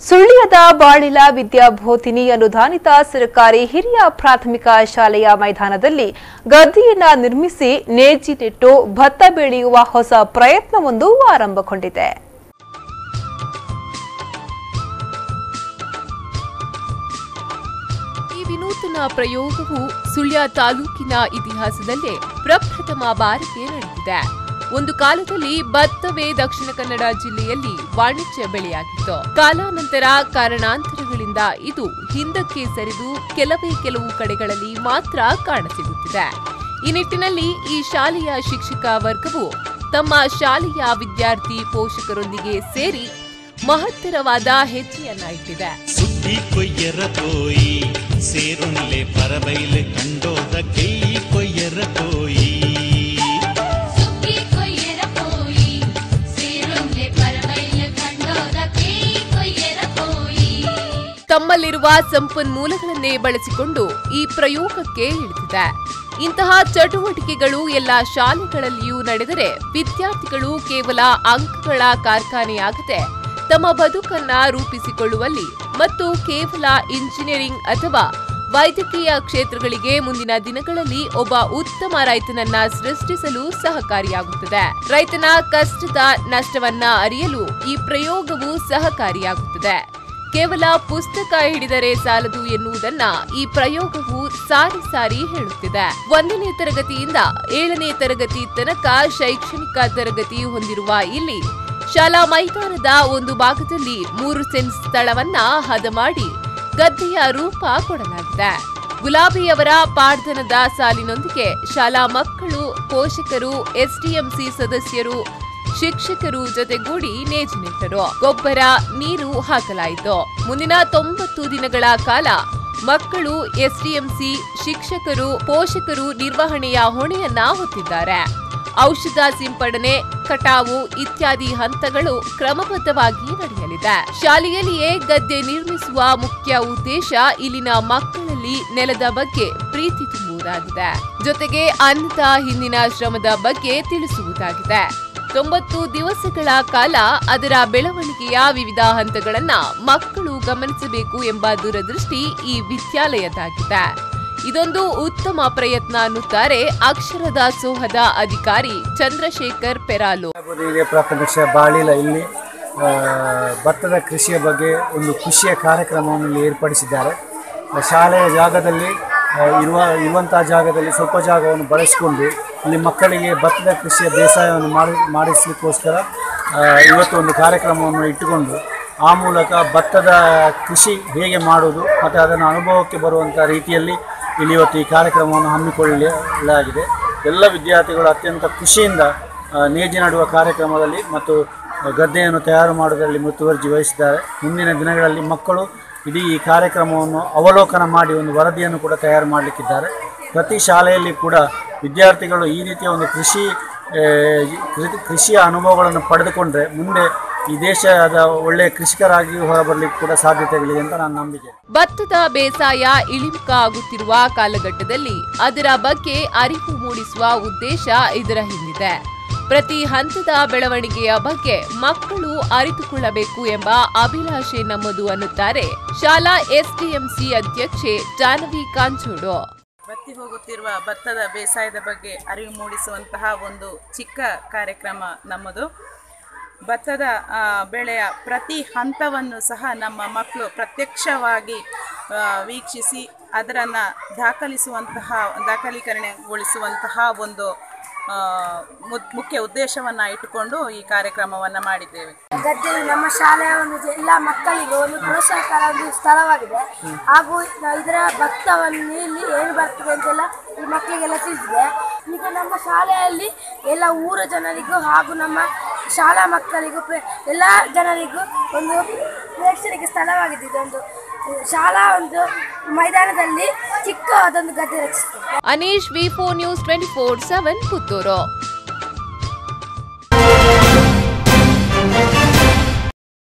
ಸುಳ್ಯದ ಬಾಳಿಲ ವಿದ್ಯಾಬೋಧಿನಿ ಅನುದಾನಿತ ಸರ್ಕಾರಿ ಹಿರಿಯ ಪ್ರಾಥಮಿಕ ಶಾಲೆಯ ಮೈದಾನದಲ್ಲಿ ಗದ್ದೆಯನ್ನ ನಿರ್ಮಿಸಿ ನೇಜಿ ನೆಟ್ಟು ಭತ್ತ ಬೆಳೆಯುವ ಹೊಸ ಪ್ರಯತ್ನವೊಂದು ಆರಂಭಗೊಂಡಿದೆ ಈ ವಿನೂತನ ಪ್ರಯೋಗವು ಸುಳ್ಯ ತಾಲೂಕಿನ ಇತಿಹಾಸದಲ್ಲೇ ಪ್ರಪ್ರಥಮ ಬಾರಿಗೆ ನಡೆದಿದೆ ಒಂದು ಕಾಲದಲ್ಲಿ ಭತ್ತವೇ ದಕ್ಷಿಣ ಕನ್ನಡ ಜಿಲ್ಲೆಯಲ್ಲಿ ವಾಣಿಜ್ಯ ಬೆಳೆಯಾಗಿತ್ತು ಕಾಲಾನಂತರ ಕಾರಣಾಂತರಗಳಿಂದ ಇದು ಹಿಂದಕ್ಕೆ ಸರಿದು ಕೆಲವೇ ಕೆಲವು ಕಡೆಗಳಲ್ಲಿ ಮಾತ್ರ ಕಾಣಸಿಗುತ್ತಿದೆ ಈ ನಿಟ್ಟಿನಲ್ಲಿ ಈ ಶಾಲೆಯ ಶಿಕ್ಷಕ ವರ್ಗವು ತಮ್ಮ ಶಾಲೆಯ ವಿದ್ಯಾರ್ಥಿ ಪೋಷಕರೊಂದಿಗೆ ಸೇರಿ ಮಹತ್ತರವಾದ ಹೆಜ್ಜೆಯನ್ನ ಇಟ್ಟಿದೆ ಸುದ್ದಿ ಕೊಯ್ಯರ ಪೋಯಿ ಸೇರುನ್ಲೆ ಪರಬೈಲೆ ಕಂಡೋದ ಕೈ ಕೊಯ್ಯರ ಪೋಯಿ ಸುಗ್ಗಿ ಕೊಯ್ಯರ ಪೋಯಿ ಸೇರುಂಲೆ ಪರವೈಲ ಕಂಡೋದ ಕೈ ಕೊಯ್ಯರ ಪೋಯಿ ತಮ್ಮಲ್ಲಿರುವ ಸಂಪನ್ಮೂಲಗಳನ್ನೇ ಬಳಸಿಕೊಂಡು ಈ ಪ್ರಯೋಗಕ್ಕೆ ಇಳಿದಿದೆ ಇಂತಹ ಚಟುವಟಿಕೆಗಳು ಎಲ್ಲ ಶಾಲೆಗಳಲ್ಲಿಯೂ ನಡೆದರೆ ವಿದ್ಯಾರ್ಥಿಗಳು ಕೇವಲ ಅಂಕಗಳ ಕಾರ್ಖಾನೆಯಾಗದೆ ತಮ್ಮ ಬದುಕನ್ನ ರೂಪಿಸಿಕೊಳ್ಳುವಲ್ಲಿ ಮತ್ತು ಕೇವಲ ಇಂಜಿನಿಯರಿಂಗ್ ಅಥವಾ ವೈದ್ಯಕೀಯ ಕ್ಷೇತ್ರಗಳಿಗೆ ಮುಂದಿನ ದಿನಗಳಲ್ಲಿ ಒಬ್ಬ ಉತ್ತಮ ರೈತನನ್ನ ಸೃಷ್ಟಿಸಲು ಸಹಕಾರಿಯಾಗುತ್ತದೆ ರೈತನ ಕಷ್ಟದ ನಷ್ಟವನ್ನ ಅರಿಯಲು ಈ ಪ್ರಯೋಗವು ಸಹಕಾರಿಯಾಗುತ್ತದೆ ಕೇವಲ ಪುಸ್ತಕ ಹಿಡಿದರೆ ಸಾಲದು ಎನ್ನುವುದನ್ನ ಈ ಪ್ರಯೋಗವು ಸಾರಿ ಸಾರಿ ಹೇಳುತ್ತಿದೆ ಒಂದನೇ ತರಗತಿಯಿಂದ ಏಳನೇ ತರಗತಿ ತನಕ ಶೈಕ್ಷಣಿಕ ತರಗತಿ ಹೊಂದಿರುವ ಇಲ್ಲಿ ಶಾಲಾ ಮೈದಾನದ ಒಂದು ಭಾಗದಲ್ಲಿ ಮೂರು ಸೆಂಟ್ ಸ್ಥಳವನ್ನ ಹದ ಮಾಡಿ ಗದ್ದೆಯ ರೂಪ ಕೊಡಲಾಗಿದೆ ಗುಲಾಬಿಯವರ ಪಾಡ್ದನದ ಸಾಲಿನೊಂದಿಗೆ ಶಾಲಾ ಮಕ್ಕಳು ಪೋಷಕರು ಎಸ್ಡಿಎಂಸಿ ಸದಸ್ಯರು ಶಿಕ್ಷಕರು ಜೊತೆಗೂಡಿ ನೇಜು ನಿಟ್ಟರು ಗೊಬ್ಬರ ನೀರು ಹಾಕಲಾಯಿತು ಮುಂದಿನ ತೊಂಬತ್ತು ದಿನಗಳ ಕಾಲ ಮಕ್ಕಳು ಎಸ್ಡಿಎಂಸಿ ಶಿಕ್ಷಕರು ಪೋಷಕರು ನಿರ್ವಹಣೆಯ ಹೊಣೆಯನ್ನ ಹೊತ್ತಿದ್ದಾರೆ ಔಷಧ ಸಿಂಪಡಣೆ ಕಟಾವು ಇತ್ಯಾದಿ ಹಂತಗಳು ಕ್ರಮಬದ್ಧವಾಗಿ ನಡೆಯಲಿದೆ ಶಾಲೆಯಲ್ಲಿಯೇ ಗದ್ದೆ ನಿರ್ಮಿಸುವ ಮುಖ್ಯ ಉದ್ದೇಶ ಇಲ್ಲಿನ ಮಕ್ಕಳಲ್ಲಿ ನೆಲದ ಬಗ್ಗೆ ಪ್ರೀತಿ ತುಂಬುವುದಾಗಿದೆ ಜೊತೆಗೆ ಅನ್ನದ ಹಿಂದಿನ ಶ್ರಮದ ಬಗ್ಗೆ ತಿಳಿಸುವುದಾಗಿದೆ ತೊಂಬತ್ತು ದಿವಸಗಳ ಕಾಲ ಅದರ ಬೆಳವಣಿಗೆಯ ವಿವಿಧ ಹಂತಗಳನ್ನ ಮಕ್ಕಳು ಗಮನಿಸಬೇಕು ಎಂಬ ದೂರದೃಷ್ಟಿ ಈ ವಿದ್ಯಾಲಯದಾಗಿದೆ ಇದೊಂದು ಉತ್ತಮ ಪ್ರಯತ್ನ ಅನ್ನುತ್ತಾರೆ ಅಕ್ಷರ ದಾಸೋಹದ ಅಧಿಕಾರಿ ಚಂದ್ರಶೇಖರ್ ಪೆರಾಲು ಹಿರಿಯ ಪ್ರಾಥಮಿಕ ಶಾಲೆ ಬಾಳಿಲ ಇಲ್ಲಿ ಆ, ಭತ್ತದ ಕೃಷಿಯ ಬಗ್ಗೆ ಒಂದು ಖುಷಿಯ ಕಾರ್ಯಕ್ರಮವನ್ನು ಇಲ್ಲಿ ಏರ್ಪಡಿಸಿದ್ದಾರೆ ಆ, ಶಾಲೆಯ ಜಾಗದಲ್ಲಿ ಆ, ಇರುವ ಇರುವಂತಹ ಜಾಗದಲ್ಲಿ ಸ್ವಲ್ಪ ಜಾಗವನ್ನು ಬಳಸಿಕೊಂಡು ಇಲ್ಲಿ ಮಕ್ಕಳಿಗೆ ಭತ್ತದ ಕೃಷಿಯ ಬೇಸಾಯವನ್ನು ಮಾಡಿ ಮಾಡಿಸಲಿಕ್ಕೋಸ್ಕರ ಆ, ಇವತ್ತು ಒಂದು ಕಾರ್ಯಕ್ರಮವನ್ನು ಇಟ್ಟುಕೊಂಡು ಆ ಮೂಲಕ ಭತ್ತದ ಕೃಷಿ ಹೇಗೆ ಮಾಡುವುದು ಮತ್ತು ಅದನ್ನು ಅನುಭವಕ್ಕೆ ಬರುವಂಥ ರೀತಿಯಲ್ಲಿ ಇಲ್ಲಿ ಇವತ್ತು ಈ ಕಾರ್ಯಕ್ರಮವನ್ನು ಹಮ್ಮಿಕೊಳ್ಳಲಾಗಿದೆ ಎಲ್ಲ ವಿದ್ಯಾರ್ಥಿಗಳು ಅತ್ಯಂತ ಖುಷಿಯಿಂದ ಆ, ನೇಜಿ ನಡುವ ಕಾರ್ಯಕ್ರಮದಲ್ಲಿ ಮತ್ತು ಗದ್ದೆಯನ್ನು ತಯಾರು ಮಾಡುವುದರಲ್ಲಿ ಮುತುವರ್ಜಿ ವಹಿಸಿದ್ದಾರೆ ಮುಂದಿನ ದಿನಗಳಲ್ಲಿ ಮಕ್ಕಳು ಇಡೀ ಈ ಕಾರ್ಯಕ್ರಮವನ್ನು ಅವಲೋಕನ ಮಾಡಿ ಒಂದು ವರದಿಯನ್ನು ಕೂಡ ತಯಾರು ಮಾಡಲಿಕ್ಕಿದ್ದಾರೆ ಪ್ರತಿ ಶಾಲೆಯಲ್ಲಿ ಕೂಡ ವಿದ್ಯಾರ್ಥಿಗಳು ಈ ರೀತಿಯ ಒಂದು ಕೃಷಿ ಆ, ಕೃ- ಕೃಷಿಯ ಅನುಭವಗಳನ್ನು ಪಡೆದುಕೊಂಡ್ರೆ ಮುಂದೆ ಈ ದೇಶದ ಒಳ್ಳೆಯ ಕೃಷಿಕರಾಗಿ ಹೊರಬರಲಿಕ್ಕೆ ಕೂಡ ಸಾಧ್ಯತೆಗಳಿದೆ ಅಂತ ನನ್ನ ನಂಬಿಕೆ ಭತ್ತದ ಬೇಸಾಯ ಇಳಿಮುಖ ಆಗುತ್ತಿರುವ ಕಾಲಘಟ್ಟದಲ್ಲಿ ಅದರ ಬಗ್ಗೆ ಅರಿವು ಮೂಡಿಸುವ ಉದ್ದೇಶ ಇದರ ಹಿಂದಿದೆ ಪ್ರತಿ ಹಂತದ ಬೆಳವಣಿಗೆಯ ಬಗ್ಗೆ ಮಕ್ಕಳು ಅರಿತುಕೊಳ್ಳಬೇಕು ಎಂಬ ಅಭಿಲಾಷೆ ನಮ್ಮದು ಅನ್ನುತ್ತಾರೆ ಶಾಲಾ ಎಸ್ಡಿಎಂಸಿ ಅಧ್ಯಕ್ಷೆ ಜಾಹ್ನವಿ ಕಾಂಚೋಡು ಬತ್ತಿ ಹೋಗುತ್ತಿರುವ ಭತ್ತದ ಬೇಸಾಯದ ಬಗ್ಗೆ ಅರಿವು ಮೂಡಿಸುವಂತಹ ಒಂದು ಚಿಕ್ಕ ಕಾರ್ಯಕ್ರಮ ನಮ್ಮದು ಭತ್ತದ ಆ, ಬೆಳೆಯ ಪ್ರತಿ ಹಂತವನ್ನು ಸಹ ನಮ್ಮ ಮಕ್ಕಳು ಪ್ರತ್ಯಕ್ಷವಾಗಿ ಆ, ವೀಕ್ಷಿಸಿ ಅದರನ್ನು ದಾಖಲಿಸುವಂತಹ ದಾಖಲೀಕರಣಗೊಳಿಸುವಂತಹ ಒಂದು ಆ, ಮು- ಮುಖ್ಯ ಉದ್ದೇಶವನ್ನು ಇಟ್ಟುಕೊಂಡು ಈ ಕಾರ್ಯಕ್ರಮವನ್ನು ಮಾಡಿದ್ದೇವೆ ಗದ್ದೆಯು ನಮ್ಮ ಶಾಲೆಯ ಒಂದು ಎಲ್ಲ ಮಕ್ಕಳಿಗೆ ಒಂದು ಪ್ರೋತ್ಸಾಹಕರ ಒಂದು ಸ್ಥಳವಾಗಿದೆ ಹಾಗೂ ನ- ಇದರ ಭತ್ತವನ್ನು ಇಲ್ಲಿ ಏನು ಬರ್ತದೆ ಅಂತೆಲ್ಲ ಈ ಮಕ್ಕಳಿಗೆಲ್ಲ ತಿಳಿದಿದೆ ಈಗ ನಮ್ಮ ಶಾಲೆಯಲ್ಲಿ ಎಲ್ಲ ಊರ ಜನರಿಗೂ ಹಾಗೂ ನಮ್ಮ ಶಾಲಾ ಮಕ್ಕಳಿಗೂ ಪ್ರ- ಎಲ್ಲ ಜನರಿಗೂ ಒಂದು ಪ್ರೇಕ್ಷಣಿಕ ಸ್ಥಳವಾಗಿದೆ ಇದೊಂದು ಶಾಲಾ ಒಂದು ಮೈದಾನದಲ್ಲಿ ಚಿಕ್ಕವಾದೊಂದು ಗದ್ದೆ ರಚಿಸಿದೆ Aneesh V four news twenty four seven Puttur